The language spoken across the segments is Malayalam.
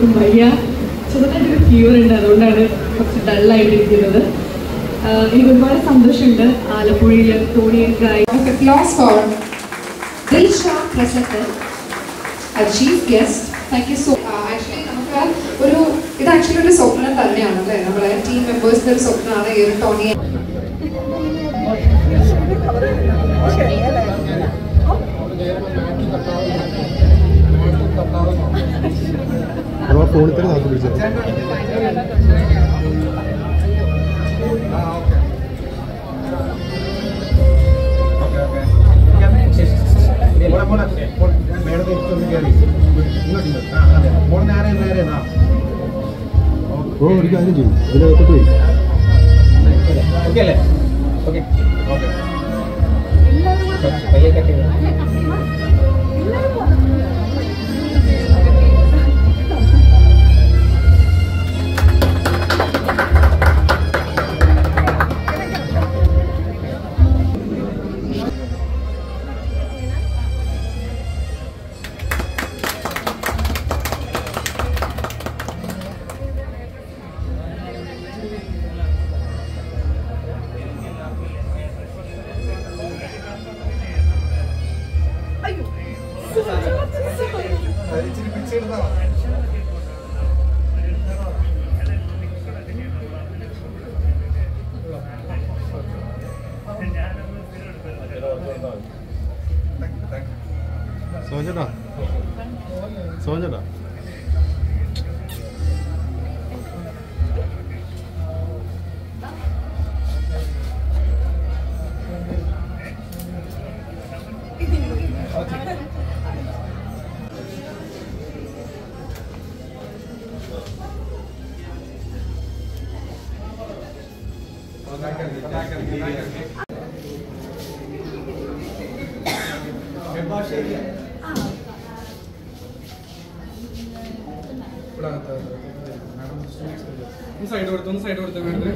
എനിക്കും വയ്യ ചെറുതായിട്ടൊരു ഫീവർ ഉണ്ട് അതുകൊണ്ടാണ് കുറച്ച് ഡള്ളായിട്ടിരിക്കുന്നത് ആഹ് എനിക്ക് ഒരുപാട് സന്തോഷമുണ്ട് ആലപ്പുഴയിൽ തോണിയൊക്കെയായി applause for Dilsha Prasad, our chief guest. Thank you so much. Actually നമുക്ക് ഒരു ഇത് ആക്ച്വലി ഒരു സ്വപ്നം തന്നെയാണ് അല്ലേ നമ്മളെ ടീം മെമ്പേഴ്സിന്റെ ഒരു സ്വപ്നമാണ് ഈ ഒരു ടോണിയെ അഥവാ ഫോണിൽ തന്നെ നാട്ടിൽ വിളിച്ചത് ഓ ഒരു കാര്യം ചെയ്യും ഇതിനകത്ത് പോയി സോഞ്ചേട്ടാ സോഞ്ചേട്ടാ സൈഡ് കൊടുത്തു സൈഡ് കൊടുത്തു വേണ്ടത്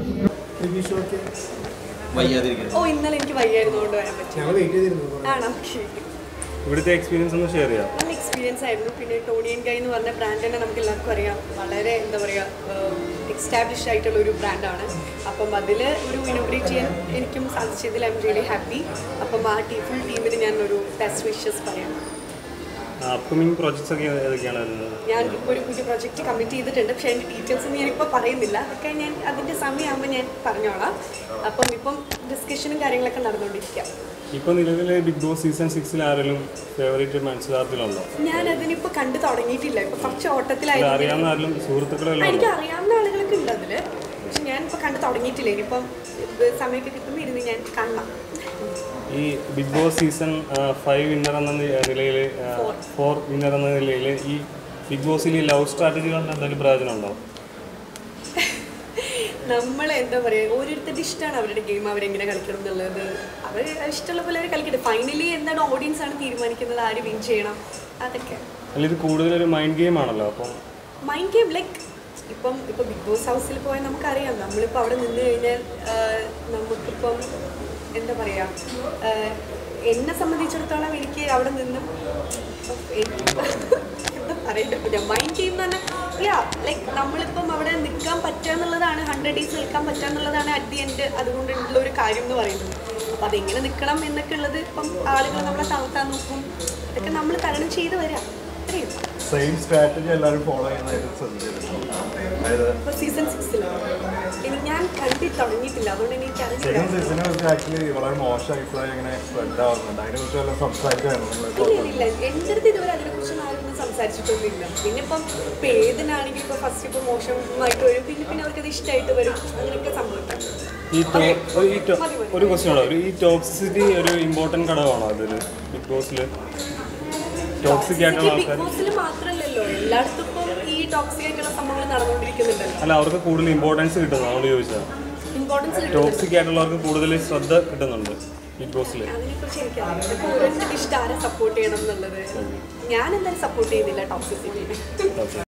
ഓ ഇന്നലെ എനിക്ക് വയ്യായിരുന്നു കൊണ്ട് വരാൻ പറ്റും ആണോ ഓക്കെ ഇവിടുത്തെ എക്സ്പീരിയൻസ് ഒന്ന് ഷെയർ ചെയ്യാം നല്ല എക്സ്പീരിയൻസ് ആയിരുന്നു പിന്നെ ടോണിയൻ കൈ എന്ന് പറഞ്ഞ ബ്രാൻഡ് തന്നെ നമുക്ക് എല്ലാവർക്കും അറിയാം വളരെ എന്താ പറയുക എക്സ്റ്റാബ്ലിഷ് ആയിട്ടുള്ള ഒരു ബ്രാൻഡാണ് അപ്പം അതിൽ ഒരു ഇനോഗ്രേറ്റ് ചെയ്യാൻ എനിക്കും സാധിച്ചതിൽ ഐ എം റിയലി ഹാപ്പി അപ്പം ആ ടീം ഫുൾ ടീമിന് ഞാൻ ഒരു ബെസ്റ്റ് വിഷസ് പറയാം അപ്കമിങ് പ്രോജക്ട്സ് ഒക്കെ ഏതൊക്കെയാണ് വരുന്നത് ഞാൻ ഇപ്പോൾ ഒരു പുതിയ പ്രൊജക്റ്റ് കമ്മിറ്റ് ചെയ്തിട്ടുണ്ട് പക്ഷേ അതിൻ്റെ ഡീറ്റെയിൽസ് ഒന്നും ഞാനിപ്പോൾ പറയുന്നില്ല അതൊക്കെ ഞാൻ അതിൻ്റെ സമയമാകുമ്പോൾ ഞാൻ പറഞ്ഞോളാം അപ്പം ഇപ്പം ഡിസ്കഷനും കാര്യങ്ങളൊക്കെ നടന്നുകൊണ്ടിരിക്കുക ഇപ്പോൾ നിലവിൽ ബിഗ് ബോസ് സീസൺ സിക്സിൽ ആരെങ്കിലും ഫേവറേറ്റ് മത്സരാർത്ഥികളുണ്ടോ ഞാൻ അതിനിപ്പോൾ കണ്ടു തുടങ്ങിയിട്ടില്ല ഇപ്പോൾ കുറച്ച് അത് ഓട്ടത്തിലായിരുന്നു അറിയാവുന്ന ആരെങ്കിലും സുഹൃത്തുക്കളെല്ലാം എനിക്ക് ഉണ്ടോ അറിയാവുന്ന ആളുകളൊക്കെ ഉണ്ട് അതിൽ പക്ഷെ ഞാൻ ഇപ്പോൾ കണ്ടു തുടങ്ങിയിട്ടില്ല ഇനിയിപ്പം ഇത് സമയമൊക്കെ കിട്ടുമ്പോൾ ഇരുന്ന് ഞാൻ കാണാം ഈ Bigg Boss season five winner എന്ന നിലയിൽ ഫോർ വിന്നർ എന്ന നിലയിൽ ഈ ബിഗ് ബോസിൽ ഈ ലവ് സ്ട്രാറ്റജികളുടെ എന്തെങ്കിലും പ്രയോജനം ഉണ്ടോ നമ്മൾ എന്താ പറയുക ഓരോരുത്തരുടെ ഇഷ്ടമാണ് അവരുടെ ഗെയിം അവരെങ്ങനെ കളിക്കണം എന്നുള്ളത് അവർ ഇഷ്ടമുള്ള പോലെ അവർ കളിക്കട്ടെ ഫൈനലി എന്താണ് ഓഡിയൻസ് ആണ് തീരുമാനിക്കുന്നത് ആര് വിൻ ചെയ്യണം അതൊക്കെ അല്ല ഇത് കൂടുതലൊരു മൈൻഡ് ഗെയിം ആണല്ലോ അപ്പം മൈൻഡ് ഗെയിം ലൈക്ക് ഇപ്പം ഇപ്പം ബിഗ് ബോസ് ഹൗസിൽ പോയാൽ നമുക്കറിയാം നമ്മളിപ്പോൾ അവിടെ നിന്ന് കഴിഞ്ഞാൽ ആഹ്, നമുക്കിപ്പം എന്താ പറയുക ആഹ്, എന്നെ സംബന്ധിച്ചിടത്തോളം എനിക്ക് അവിടെ നിന്നും എനിക്ക് എന്താ പറയുക ഞാൻ മൈൻഡ് ഗെയിം എന്ന് പറഞ്ഞാൽ യാ ലൈക്ക് നമ്മളിപ്പം അവിടെ നിൽക്കാൻ പറ്റുക എന്നുള്ളതാണ് ഹൺഡ്രഡ് ഡേയ്സ് നിൽക്കാൻ പറ്റുക എന്നുള്ളതാണ് അറ്റ് ദി എൻഡ് അതുകൊണ്ടുള്ള ഒരു കാര്യം എന്ന് പറയുന്നത് അപ്പം അതെങ്ങനെ നിൽക്കണം എന്നൊക്കെ ഉള്ളത് ഇപ്പം ആളുകൾ നമ്മളെ തളർത്താൻ നോക്കും അതൊക്കെ നമ്മൾ തരണം ചെയ്ത് വരാം അത്രയും സെയിം സ്ട്രാറ്റജി എല്ലാവരും ഫോളോ ചെയ്യുന്നതായിട്ട് ശ്രദ്ധിച്ചിട്ടുണ്ട് അതായത് ഇപ്പൊ സീസൺ സിക്സിലാണ് ഇനി ഞാൻ കണ്ടി തുടങ്ങിയിട്ടില്ല അതുകൊണ്ട് എനിക്ക് അറിയില്ല സെക്കൻഡ് സീസണെ കുറിച്ച് ആക്ച്വലി വളരെ മോശം അഭിപ്രായം ഇങ്ങനെ സ്പ്രെഡ് ആവുന്നുണ്ട് അതിനെക്കുറിച്ച് വല്ല സംസാരിക്കായിരുന്നു ഇല്ല ഇല്ല, ഇല്ല എൻ്റെ അടുത്ത് ഇതുവരെ അതിനെക്കുറിച്ച് ആരും സംസാരിച്ചിട്ടൊന്നുമില്ല പിന്നെ ഇപ്പം ഇപ്പം ഏതിനാണെങ്കിലും ഇപ്പോൾ ഫസ്റ്റ് ഇപ്പോൾ മോശമായിട്ട് വരും പിന്നെ പിന്നെ അവർക്കത് ഇഷ്ടമായിട്ട് വരും അങ്ങനെയൊക്കെ സംഭവിക്കാം ഈ ടോ ഈ ടോ മതി, മതി. ഒരു ക്വസ്റ്റ്യൻ ഉണ്ടോ ഒരു ഈ ടോക്സിസിറ്റി ഒരു ഇമ്പോർട്ടൻറ്റ് ഘടകമാണോ അതിൽ ബിഗ് ബോസിൽ ടോക്സിക് ആയിട്ടുള്ള ബിഗ് ആൾക്കാർ ബോസിൽ മാത്രമല്ലല്ലോ എല്ലായിടത്തും ഇപ്പം ഈ ടോക്സിക് ആയിട്ടുള്ള സംഭവങ്ങൾ നടന്നുകൊണ്ടിരിക്കുന്നുണ്ടല്ലോ അല്ല അവർക്ക് കൂടുതൽ ഇമ്പോർട്ടൻസ് കിട്ടുന്നു അതുകൊണ്ട് ചോദിച്ചാൽ ഇമ്പോർട്ടൻസ് കിട്ടുന്നുണ്ട് ടോക്സിക് ആയിട്ടുള്ളവർക്ക് കൂടുതൽ ശ്രദ്ധ കിട്ടുന്നുണ്ട് ബിഗ് ബോസിൽ അതിനെക്കുറിച്ച് എനിക്കറിയാം ഇപ്പൊ ഓരോരുത്തർക്ക് ഇഷ്ടം ആരെ സപ്പോർട്ട് ചെയ്യണം എന്നുള്ളത് ഞാൻ എന്തായാലും സപ്പോർട്ട് ചെയ്യുന്നില്ല ടോക്സിസിറ്റി